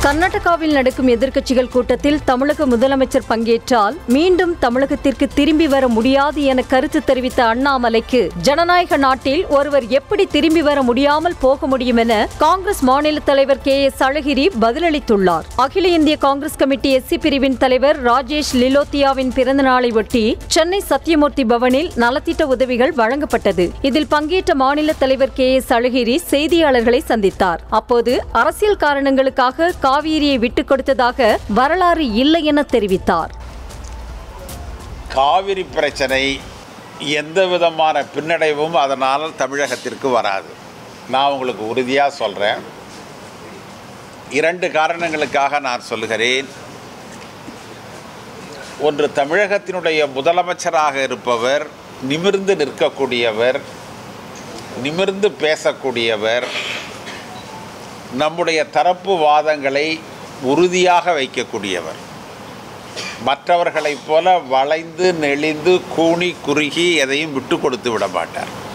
கர்நாடகாவில் நடக்கும் எதிர்க்கட்சிகள் கூட்டத்தில் தமிழக முதலமைச்சர் பங்கேற்றால் மீண்டும் தமிழகத்திற்கு திரும்பி வர முடியாது என கருத்து தெரிவித்த அண்ணாமலைக்கு ஜனநாயக நாட்டில் ஒருவர் எப்படி திரும்பி வர முடியாமல் போக முடியும் என காங்கிரஸ் மாநில தலைவர் கே எஸ் அழகிரி பதிலளித்துள்ளார் அகில இந்திய காங்கிரஸ் கமிட்டி எஸ்சி பிரிவின் தலைவர் ராஜேஷ் லிலோத்தியாவின் பிறந்த நாளை ஒட்டி சென்னை சத்தியமூர்த்தி பவனில் நலத்திட்ட உதவிகள் வழங்கப்பட்டது இதில் பங்கேற்ற மாநில தலைவர் கே எஸ் அழகிரி செய்தியாளர்களை சந்தித்தார் அப்போது அரசியல் காரணங்களுக்காக காவிரியை விட்டுக் கொடுத்ததாக வரலாறு இல்லை என தெரிவித்தார் காவிரி பிரச்சனை எந்த விதமான பின்னடைவும் அதனால் தமிழகத்திற்கு வராது நான் உங்களுக்கு உறுதியாக சொல்கிறேன் இரண்டு காரணங்களுக்காக நான் சொல்கிறேன் ஒன்று தமிழகத்தினுடைய முதலமைச்சராக இருப்பவர் நிமிர்ந்து நிற்கக்கூடியவர் நிமிர்ந்து பேசக்கூடியவர் நம்முடைய தரப்பு வாதங்களை உறுதியாக வைக்கக்கூடியவர் மற்றவர்களைப் போல வளைந்து நெளிந்து கூனி குறுகி எதையும் விட்டு கொடுத்து விட மாட்டார்